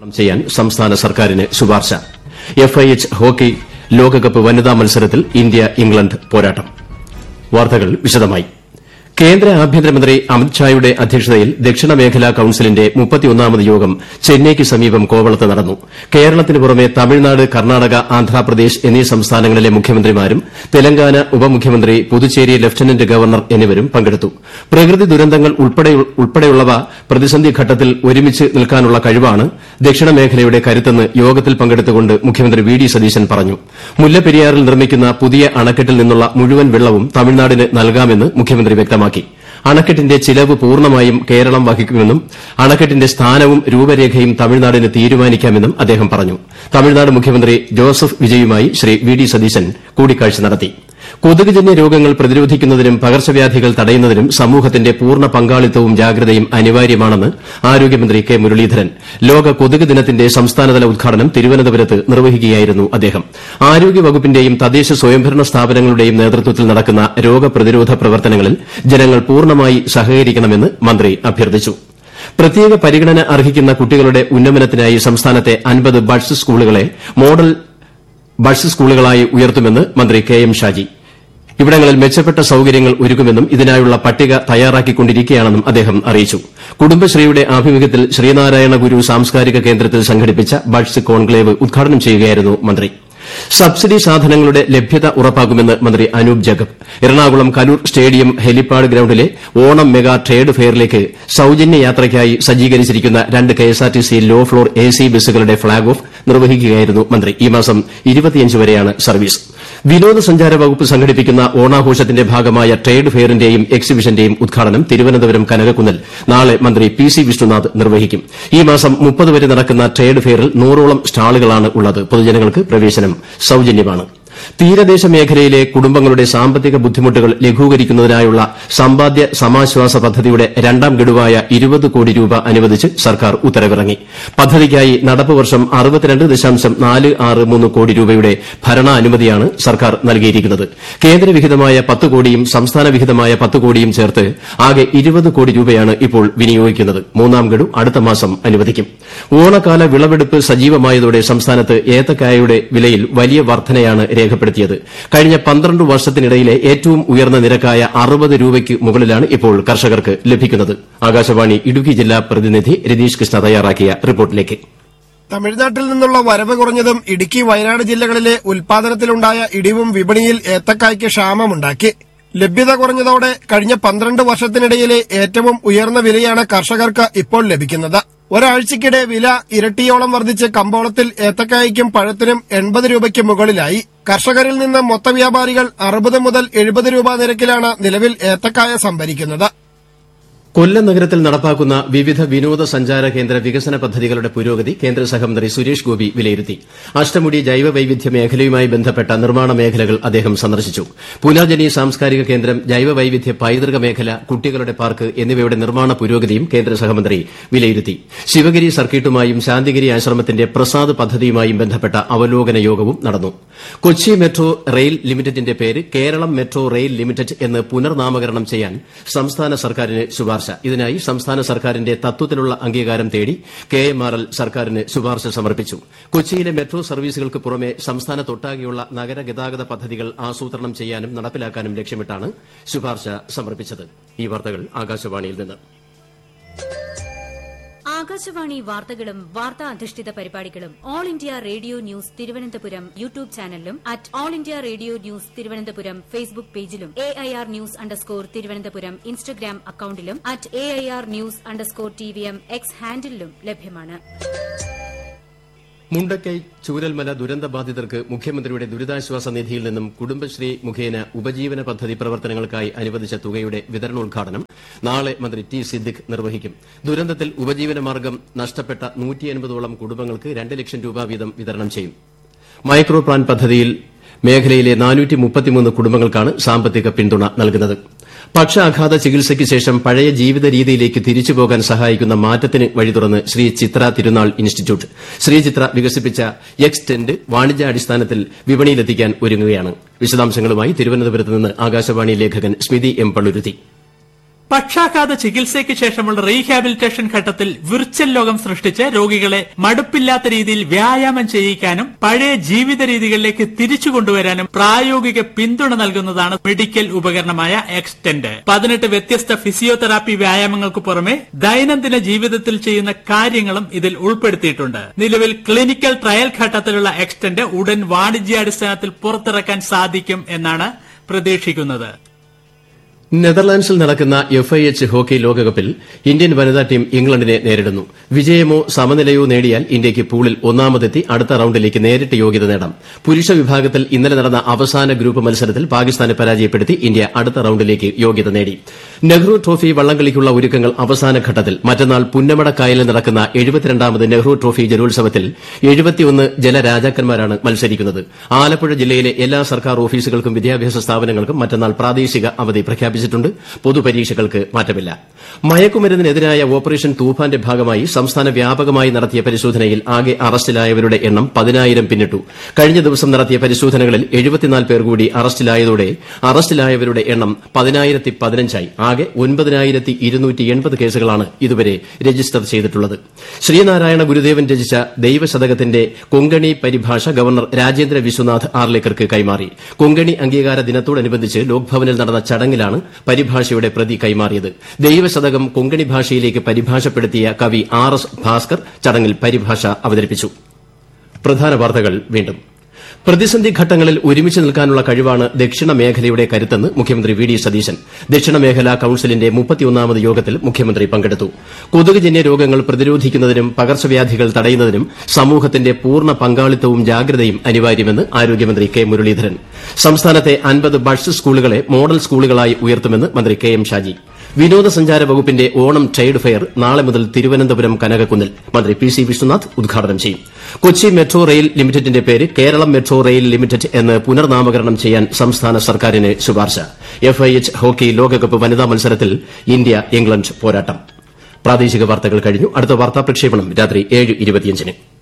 ചെയ്യാൻ സംസ്ഥാന സർക്കാരിന് ശുപാർശ എഫ്ഐഎച്ച് ഹോക്കി ലോകകപ്പ് വനിതാ മത്സരത്തിൽ ഇന്ത്യ ഇംഗ്ലണ്ട് പോരാട്ടം വാർത്തകൾ വിശദമായി കേന്ദ്ര ആഭ്യന്തരമന്ത്രി അമിത്ഷായുടെ അധ്യക്ഷതയിൽ ദക്ഷിണ മേഖലാ കൌൺസിലിന്റെ മുപ്പത്തിയൊന്നാമത് യോഗം ചെന്നൈയ്ക്ക് സമീപം കോവളത്ത് നടന്നു കേരളത്തിന് പുറമെ തമിഴ്നാട് കർണ്ണാടക ആന്ധ്രാപ്രദേശ് എന്നീ സംസ്ഥാനങ്ങളിലെ മുഖ്യമന്ത്രിമാരും തെലങ്കാന ഉപമുഖ്യമന്ത്രി പുതുച്ചേരി ലഫ്റ്റനന്റ് ഗവർണർ എന്നിവരും പങ്കെടുത്തു പ്രകൃതി ദുരന്തങ്ങൾ ഉൾപ്പെടെയുള്ളവ പ്രതിസന്ധി ഘട്ടത്തിൽ ഒരുമിച്ച് നിൽക്കാനുള്ള കഴിവാണ് ദക്ഷിണ മേഖലയുടെ കരുത്തെന്ന് യോഗത്തിൽ പങ്കെടുത്തുകൊണ്ട് മുഖ്യമന്ത്രി വി ഡി സതീശൻ പറഞ്ഞു മുല്ലപ്പെരിയാറിൽ നിർമ്മിക്കുന്ന പുതിയ അണക്കെട്ടിൽ നിന്നുള്ള മുഴുവൻ വെള്ളവും തമിഴ്നാടിന് നൽകാമെന്ന് മുഖ്യമന്ത്രി വ്യക്തമാക്കി അണക്കെട്ടിന്റെ ചിലവ് പൂർണ്ണമായും കേരളം വഹിക്കുമെന്നും അണക്കെട്ടിന്റെ സ്ഥാനവും രൂപരേഖയും തമിഴ്നാടിന് തീരുമാനിക്കാമെന്നും അദ്ദേഹം പറഞ്ഞു തമിഴ്നാട് മുഖ്യമന്ത്രി ജോസഫ് വിജയുമായി ശ്രീ വി ഡി സതീശൻ കൂടിക്കാഴ്ച നടത്തി കൊതുകുജന്യ രോഗങ്ങൾ പ്രതിരോധിക്കുന്നതിനും പകർച്ചവ്യാധികൾ തടയുന്നതിനും സമൂഹത്തിന്റെ പൂർണ്ണ പങ്കാളിത്തവും ജാഗ്രതയും അനിവാര്യമാണെന്ന് ആരോഗ്യമന്ത്രി കെ മുരളീധരൻ ലോക കൊതുക് ദിനത്തിന്റെ സംസ്ഥാനതല ഉദ്ഘാടനം തിരുവനന്തപുരത്ത് നിർവഹിക്കുകയായിരുന്നു അദ്ദേഹം ആരോഗ്യവകുപ്പിന്റെയും തദ്ദേശ സ്വയംഭരണ സ്ഥാപനങ്ങളുടെയും നേതൃത്വത്തിൽ നടക്കുന്ന രോഗപ്രതിരോധ പ്രവർത്തനങ്ങളിൽ ജനങ്ങൾ പൂർണ്ണമായി സഹകരിക്കണമെന്ന് മന്ത്രി അഭ്യർത്ഥിച്ചു പ്രത്യേക പരിഗണന അർഹിക്കുന്ന കുട്ടികളുടെ ഉന്നമനത്തിനായി സംസ്ഥാനത്തെ അൻപത് ബഡ്സ് സ്കൂളുകളെ മോഡൽ ബഡ്സ് സ്കൂളുകളായി ഉയർത്തുമെന്ന് മന്ത്രി കെ എം ഷാജി ഇവിടങ്ങളിൽ മെച്ചപ്പെട്ട സൌകര്യങ്ങൾ ഒരുക്കുമെന്നും ഇതിനായുള്ള പട്ടിക തയ്യാറാക്കിക്കൊണ്ടിരിക്കുകയാണെന്നും അദ്ദേഹം അറിയിച്ചു കുടുംബശ്രീയുടെ ആഭിമുഖ്യത്തിൽ ശ്രീനാരായണ ഗുരു സാംസ്കാരിക കേന്ദ്രത്തിൽ സംഘടിപ്പിച്ച ബഡ്സ് കോൺക്ലേവ് ഉദ്ഘാടനം ചെയ്യുകയായിരുന്നു മന്ത്രി സബ്സിഡി സാധനങ്ങളുടെ ലഭ്യത ഉറപ്പാക്കുമെന്ന് മന്ത്രി Anoop Jacob Ernakulam Kaloor stadium helipad ഗ്രൌണ്ടിലെ ഓണം മെഗാ ട്രേഡ് ഫെയറിലേക്ക് സൌജന്യ യാത്രയ്ക്കായി സജ്ജീകരിച്ചിരിക്കുന്ന രണ്ട് KSRTC low floor A C ബസ്സുകളുടെ ഫ്ളാഗ് ഓഫ് നിർവഹിക്കുകയായിരുന്നു മന്ത്രി ഈ മാസം വരെയാണ് സർവീസ് വിനോദസഞ്ചാര വകുപ്പ് സംഘടിപ്പിക്കുന്ന ഓണാഘോഷത്തിന്റെ ഭാഗമായ ട്രേഡ് ഫെയറിന്റെയും എക്സിബിഷന്റെയും ഉദ്ഘാടനം തിരുവനന്തപുരം കനകക്കുന്നിൽ നാളെ മന്ത്രി പി സി വിഷ്ണുനാഥ് നിർവഹിക്കും ഈ മാസം മുപ്പത് വരെ നടക്കുന്ന ട്രേഡ് ഫെയറിൽ നൂറോളം സ്റ്റാളുകളാണ് ഉള്ളത് പൊതുജനങ്ങൾക്ക് പ്രവേശനം സൌജന്യമാണ് തീരദേശ മേഖലയിലെ കുടുംബങ്ങളുടെ സാമ്പത്തിക ബുദ്ധിമുട്ടുകൾ ലഘൂകരിക്കുന്നതിനായുള്ള സമ്പാദ്യ സമാശ്വാസ പദ്ധതിയുടെ രണ്ടാം ഗഡുവായ ഇരുപത് കോടി രൂപ അനുവദിച്ച് സർക്കാർ ഉത്തരവിറങ്ങി പദ്ധതിക്കായി നടപ്പ് വർഷം കോടി രൂപയുടെ ഭരണാനുമതിയാണ് സർക്കാർ നൽകിയിരിക്കുന്നത് കേന്ദ്രവിഹിതമായ പത്ത് കോടിയും സംസ്ഥാന വിഹിതമായ പത്ത് കോടിയും ചേർത്ത് ആകെ ഇരുപത് കോടി രൂപയാണ് ഇപ്പോൾ വിനിയോഗിക്കുന്നത് മൂന്നാം ഗഡു അടുത്ത മാസം അനുവദിക്കും ഓണക്കാല വിളവെടുപ്പ് സജീവമായതോടെ സംസ്ഥാനത്ത് ഏത്തക്കായയുടെ വിലയിൽ വലിയ വർധനയാണ് രേഖപ്പെടുത്തിയത് കഴിഞ്ഞ പന്ത്രണ്ട് വർഷത്തിനിടയിലെ ഏറ്റവും ഉയർന്ന നിരക്കായ അറുപത് രൂപയ്ക്ക് മുകളിലാണ് ഇപ്പോൾ കർഷകർക്ക് ലഭിക്കുന്നത് ആകാശവാണി ഇടുക്കി ജില്ലാ പ്രതിനിധി രതീഷ് കൃഷ്ണ തയ്യാറാക്കിയ റിപ്പോർട്ടിലേക്ക് തമിഴ്നാട്ടിൽ നിന്നുള്ള വരവ് കുറഞ്ഞതും ഇടുക്കി വയനാട് ജില്ലകളിലെ ഉൽപാദനത്തിലുണ്ടായ ഇടിവും വിപണിയിൽ ഏത്തക്കായ്ക്ക് ക്ഷാമമുണ്ടാക്കി ലഭ്യത കുറഞ്ഞതോടെ കഴിഞ്ഞ പന്ത്രണ്ട് വർഷത്തിനിടയിലെ ഏറ്റവും ഉയർന്ന വിലയാണ് കർഷകർക്ക് ഇപ്പോൾ ലഭിക്കുന്നത് ഒരാഴ്ചയ്ക്കിടെ വില ഇരട്ടിയോളം വർദ്ധിച്ച് കമ്പോളത്തിൽ ഏത്തക്കായ്ക്കും പഴത്തിനും എൺപത് രൂപയ്ക്ക് മുകളിലായി കർഷകരിൽ നിന്ന് മൊത്തവ്യാപാരികൾ അറുപത് മുതൽ എഴുപത് രൂപ നിരക്കിലാണ് നിലവിൽ ഏത്തക്കായ സംഭരിക്കുന്നത് കൊല്ലം നഗരത്തിൽ നടപ്പാക്കുന്ന വിവിധ വിനോദസഞ്ചാര കേന്ദ്ര വികസന പദ്ധതികളുടെ പുരോഗതി കേന്ദ്ര സഹമന്ത്രി സുരേഷ് ഗോപി വിലയിരുത്തി അഷ്ടമുടി ജൈവ വൈവിധ്യ മേഖലയുമായി ബന്ധപ്പെട്ട നിർമ്മാണ മേഖലകൾ അദ്ദേഹം സന്ദർശിച്ചു പുനർജനി സാംസ്കാരിക കേന്ദ്രം ജൈവ വൈവിധ്യ പൈതൃക മേഖല കുട്ടികളുടെ പാർക്ക് എന്നിവയുടെ നിർമ്മാണ പുരോഗതിയും കേന്ദ്ര സഹമന്ത്രി വിലയിരുത്തി ശിവഗിരി സർക്കിട്ടുമായും ശാന്തിഗിരി ആശ്രമത്തിന്റെ പ്രസാദ് പദ്ധതിയുമായും ബന്ധപ്പെട്ട അവലോകന യോഗവും നടന്നു കൊച്ചി മെട്രോ റെയിൽ ലിമിറ്റഡിന്റെ പേര് കേരളം മെട്രോ റെയിൽ ലിമിറ്റഡ് എന്ന് പുനർനാമകരണം ചെയ്യാൻ സംസ്ഥാന സർക്കാരിന് ശുപാർശ ഇതിനായി സംസ്ഥാന സർക്കാരിന്റെ തത്വത്തിലുള്ള അംഗീകാരം തേടി കെ എം ആർ എൽ സർക്കാരിന് ശുപാർശ സമർപ്പിച്ചു കൊച്ചിയിലെ മെട്രോ സർവീസുകൾക്ക് പുറമെ സംസ്ഥാനത്തൊട്ടാകെയുള്ള നഗര ഗതാഗത പദ്ധതികൾ ആസൂത്രണം ചെയ്യാനും നടപ്പിലാക്കാനും ലക്ഷ്യമിട്ടാണ് ശുപാർശ സമർപ്പിച്ചത് ഈ വാർത്തകൾ ആകാശവാണിയിൽ നിന്ന് ആകാശവാണി വാർത്തകളും വാർത്താ അധിഷ്ഠിത പരിപാടികളും All India Radio News Thiruvananthapuram YouTube ചാനലിലും at All India Radio News Thiruvananthapuram Facebook പേജിലും A I R news underscore Thiruvananthapuram Instagram അക്കൌണ്ടിലും at A I R news underscore T V M X ഹാൻഡിലും ലഭ്യമാണ് മുണ്ടക്കൈ ചൂരൽമല ദുരന്തബാധിതർക്ക് മുഖ്യമന്ത്രിയുടെ ദുരിതാശ്വാസ നിധിയിൽ നിന്നും കുടുംബശ്രീ മുഖേന ഉപജീവന പദ്ധതി പ്രവർത്തനങ്ങൾക്കായി അനുവദിച്ച തുകയുടെ വിതരണോദ്ഘാടനം നാളെ മന്ത്രി ടി സിദ്ദിഖ് നിർവഹിക്കും ദുരന്തത്തിൽ ഉപജീവനമാർഗ്ഗം നഷ്ടപ്പെട്ട നൂറ്റിയൻപതോളം കുടുംബങ്ങൾക്ക് രണ്ട് ലക്ഷം രൂപ വീതം വിതരണം ചെയ്യും മൈക്രോ പ്ലാൻ പദ്ധതിയിൽ മേഖലയിലെ കുടുംബങ്ങൾക്കാണ് സാമ്പത്തിക പിന്തുണ നൽകുന്നത് പക്ഷാഘാത ചികിത്സയ്ക്ക് ശേഷം പഴയ ജീവിത രീതിയിലേക്ക് തിരിച്ചുപോകാൻ സഹായിക്കുന്ന മാറ്റത്തിന് വഴി തുറന്ന് ശ്രീ ചിത്ര തിരുനാൾ ഇൻസ്റ്റിറ്റ്യൂട്ട് ശ്രീചിത്ര വികസിപ്പിച്ച എക്സ് ടെന്റ് വാണിജ്യാടിസ്ഥാനത്തിൽ വിപണിയിലെത്തിക്കാൻ ഒരുങ്ങുകയാണ് വിശദാംശങ്ങളുമായി തിരുവനന്തപുരത്ത് നിന്ന് ആകാശവാണി ലേഖകൻ സ്മിതി എം പള്ളുരുത്തി പക്ഷാഘാത ചികിത്സയ്ക്ക് ശേഷമുള്ള റീഹാബിലിറ്റേഷൻ ഘട്ടത്തിൽ വിർച്വൽ ലോകം സൃഷ്ടിച്ച് രോഗികളെ മടുപ്പില്ലാത്ത രീതിയിൽ വ്യായാമം ചെയ്യിക്കാനും പഴയ ജീവിത രീതികളിലേക്ക് തിരിച്ചു കൊണ്ടുവരാനും പ്രായോഗിക പിന്തുണ നൽകുന്നതാണ് മെഡിക്കൽ ഉപകരണമായ എക്സ്റ്റെൻഡ് പതിനെട്ട് വ്യത്യസ്ത ഫിസിയോതെറാപ്പി വ്യായാമങ്ങൾക്ക് പുറമെ ദൈനംദിന ജീവിതത്തിൽ ചെയ്യുന്ന കാര്യങ്ങളും ഇതിൽ ഉൾപ്പെടുത്തിയിട്ടുണ്ട് നിലവിൽ ക്ലിനിക്കൽ ട്രയൽ ഘട്ടത്തിലുള്ള എക്സ്റ്റെൻഡ് ഉടൻ വാണിജ്യാടിസ്ഥാനത്തിൽ പുറത്തിറക്കാൻ സാധിക്കും എന്നാണ് പ്രതീക്ഷിക്കുന്നത് നെതർലാൻഡ്സിൽ നടക്കുന്ന എഫ് ഐ എച്ച് ഹോക്കി ലോകകപ്പിൽ ഇന്ത്യൻ വനിതാ ടീം ഇംഗ്ലണ്ടിനെ നേരിടുന്നു വിജയമോ സമനിലയോ നേടിയാൽ ഇന്ത്യയ്ക്ക് പൂളിൽ ഒന്നാമതെത്തി അടുത്ത റൌണ്ടിലേക്ക് നേരിട്ട് യോഗ്യത നേടാം പുരുഷ വിഭാഗത്തിൽ ഇന്നലെ നടന്ന അവസാന ഗ്രൂപ്പ് മത്സരത്തിൽ പാകിസ്ഥാനെ പരാജയപ്പെടുത്തി ഇന്ത്യ അടുത്ത റൌണ്ടിലേക്ക് യോഗ്യത നേടി നെഹ്റു ട്രോഫി വള്ളംകളിക്കുള്ള ഒരുക്കങ്ങൾ അവസാന ഘട്ടത്തിൽ മറ്റന്നാൾ പുന്നമട കായലിൽ നടക്കുന്ന എഴുപത്തിരണ്ടാമത് നെഹ്റു ട്രോഫി ജലോത്സവത്തിൽ എഴുപത്തിയൊന്ന് ജലരാജാക്കന്മാരാണ് മത്സരിക്കുന്നത് ആലപ്പുഴ ജില്ലയിലെ എല്ലാ സർക്കാർ ഓഫീസുകൾക്കും വിദ്യാഭ്യാസ സ്ഥാപനങ്ങൾക്കും മറ്റന്നാൾ പ്രാദേശിക അവധി പ്രഖ്യാപിച്ചിട്ടുണ്ട് പൊതുപരീക്ഷകൾക്ക് മാറ്റമില്ല മയക്കുമരുന്നിനെതിരായ ഓപ്പറേഷൻ തൂഫാന്റെ ഭാഗമായി സംസ്ഥാന വ്യാപകമായി നടത്തിയ പരിശോധനയിൽ ആകെ അറസ്റ്റിലായവരുടെ എണ്ണം പതിനായിരം പിന്നിട്ടു കഴിഞ്ഞ ദിവസം നടത്തിയ പരിശോധനകളിൽ എഴുപത്തിനാല് പേർ കൂടി അറസ്റ്റിലായതോടെ അറസ്റ്റിലായവരുടെ എണ്ണം പതിനായിരത്തി പതിനഞ്ചായി ആകെ ഒൻപതിനായിരത്തി ഇരുന്നൂറ്റി എൺപത് കേസുകളാണ് ഇതുവരെ രജിസ്റ്റർ ചെയ്തിട്ടുള്ളത് ശ്രീനാരായണ ഗുരുദേവൻ രചിച്ച ദൈവശതകത്തിന്റെ കൊങ്കണി പരിഭാഷ ഗവർണർ രാജേന്ദ്ര വിശ്വനാഥ് ആർലേക്കർക്ക് കൈമാറി കൊങ്കണി അംഗീകാര ദിനത്തോടനുബന്ധിച്ച് ലോക്ഭവനിൽ നടന്ന ചടങ്ങിലാണ് പരിഭാഷയുടെ പ്രതി കൈമാറിയത് ദൈവശതകം കൊങ്കണി ഭാഷയിലേക്ക് പരിഭാഷപ്പെടുത്തിയ കവി ആർ എസ് ഭാസ്കർ ചടങ്ങിൽ പരിഭാഷ അവതരിപ്പിച്ചു പ്രധാന വാർത്തകൾ വീണ്ടും പ്രതിസന്ധി ഘട്ടങ്ങളിൽ ഒരുമിച്ച് നിൽക്കാനുള്ള കഴിവാണ് ദക്ഷിണ മേഖലയുടെ കരുത്തെന്ന് മുഖ്യമന്ത്രി വി ഡി സതീശൻ ദക്ഷിണ മേഖലാ കൌൺസിലിന്റെ മുപ്പത്തിയൊന്നാമത് യോഗത്തിൽ മുഖ്യമന്ത്രി പങ്കെടുത്തു കൊതുകുജന്യ രോഗങ്ങൾ പ്രതിരോധിക്കുന്നതിനും പകർച്ചവ്യാധികൾ തടയുന്നതിനും സമൂഹത്തിന്റെ പൂർണ്ണ പങ്കാളിത്തവും ജാഗ്രതയും അനിവാര്യമെന്ന് ആരോഗ്യമന്ത്രി കെ മുരളീധരൻ സംസ്ഥാനത്തെ അൻപത് ബഡ്സ് സ്കൂളുകളെ മോഡൽ സ്കൂളുകളായി ഉയർത്തുമെന്ന് മന്ത്രി കെ എം ഷാജി വിനോദസഞ്ചാര വകുപ്പിന്റെ ഓണം ട്രേഡ് ഫെയർ നാളെ മുതൽ തിരുവനന്തപുരം കനകക്കുന്നിൽ മന്ത്രി പി സി വിശ്വനാഥ് ഉദ്ഘാടനം ചെയ്യും കൊച്ചി മെട്രോ റെയിൽ ലിമിറ്റഡിന്റെ പേര് കേരളം മെട്രോ റെയിൽ ലിമിറ്റഡ് എന്ന് പുനർനാമകരണം ചെയ്യാൻ സംസ്ഥാന സർക്കാരിന് ശുപാർശ എഫ് ഐ എച്ച് ഹോക്കി ലോകകപ്പ് വനിതാ മത്സരത്തിൽ ഇന്ത്യ ഇംഗ്ലണ്ട് പോരാട്ടം പ്രാദേശിക വാർത്തകൾ കഴിഞ്ഞു അടുത്ത വാർത്താ പ്രക്ഷേപണം രാത്രി ഏഴ് ഇരുപത്തിയഞ്ചിന്